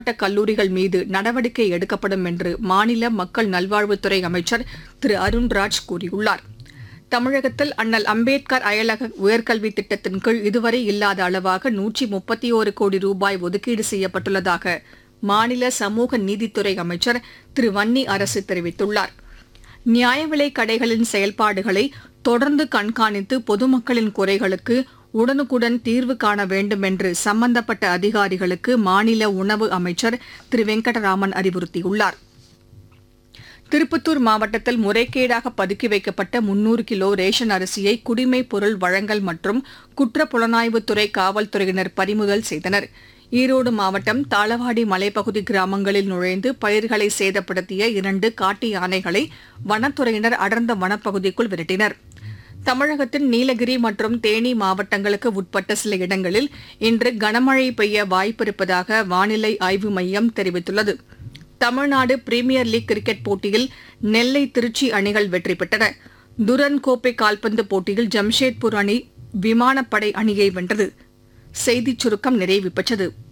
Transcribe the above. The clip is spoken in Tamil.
மாவட்ட கல்லூரிகள் மீது நடவடிக்கை எடுக்கப்படும் என்று மாநில மக்கள் நல்வாழ்வுத்துறை அமைச்சர் திரு அருண்ராஜ் கூறியுள்ளார் தமிழகத்தில் அண்ணல் அம்பேத்கர் அயலக உயர்கல்வி திட்டத்தின் கீழ் இதுவரை இல்லாத அளவாக நூற்றி முப்பத்தி ஒரு கோடி ரூபாய் ஒதுக்கீடு செய்யப்பட்டுள்ளதாக மாநில சமூக நீதித்துறை அமைச்சர் திரு வன்னி அரசு தெரிவித்துள்ளார் நியாய விலைக் கடைகளின் செயல்பாடுகளை தொடர்ந்து கண்காணித்து பொதுமக்களின் குறைகளுக்கு உடனுக்குடன் தீர்வு காண வேண்டும் என்று சம்பந்தப்பட்ட அதிகாரிகளுக்கு மாநில உணவு அமைச்சர் திரு வெங்கடராமன் அறிவுறுத்தியுள்ளார் திருப்பத்தூர் மாவட்டத்தில் முறைகேடாக பதுக்கி வைக்கப்பட்ட முன்னூறு கிலோ ரேஷன் அரிசியை குடிமைப் பொருள் வழங்கல் மற்றும் குற்ற புலனாய்வுத்துறை காவல்துறையினர் பறிமுதல் செய்தனர் ஈரோடு மாவட்டம் தாளவாடி மலைப்பகுதி கிராமங்களில் நுழைந்து பயிர்களை சேதப்படுத்திய இரண்டு காட்டு யானைகளை வனத்துறையினர் அடர்ந்த வனப்பகுதிக்குள் விரட்டினர் தமிழகத்தின் நீலகிரி மற்றும் தேனி மாவட்டங்களுக்கு உட்பட்ட சில இடங்களில் இன்று கனமழை பெய்ய வாய்ப்பிருப்பதாக வானிலை ஆய்வு மையம் தெரிவித்துள்ளது தமிழ்நாடு பிரீமியர் லீக் கிரிக்கெட் போட்டியில் நெல்லை திருச்சி அணிகள் வெற்றி பெற்றன துரன் கோப்பை கால்பந்து போட்டியில் ஜம்ஷேத்பூர் அணி விமானப்படை அணியை வென்றது செய்திச் சுருக்கம் நிறைவு பெற்றது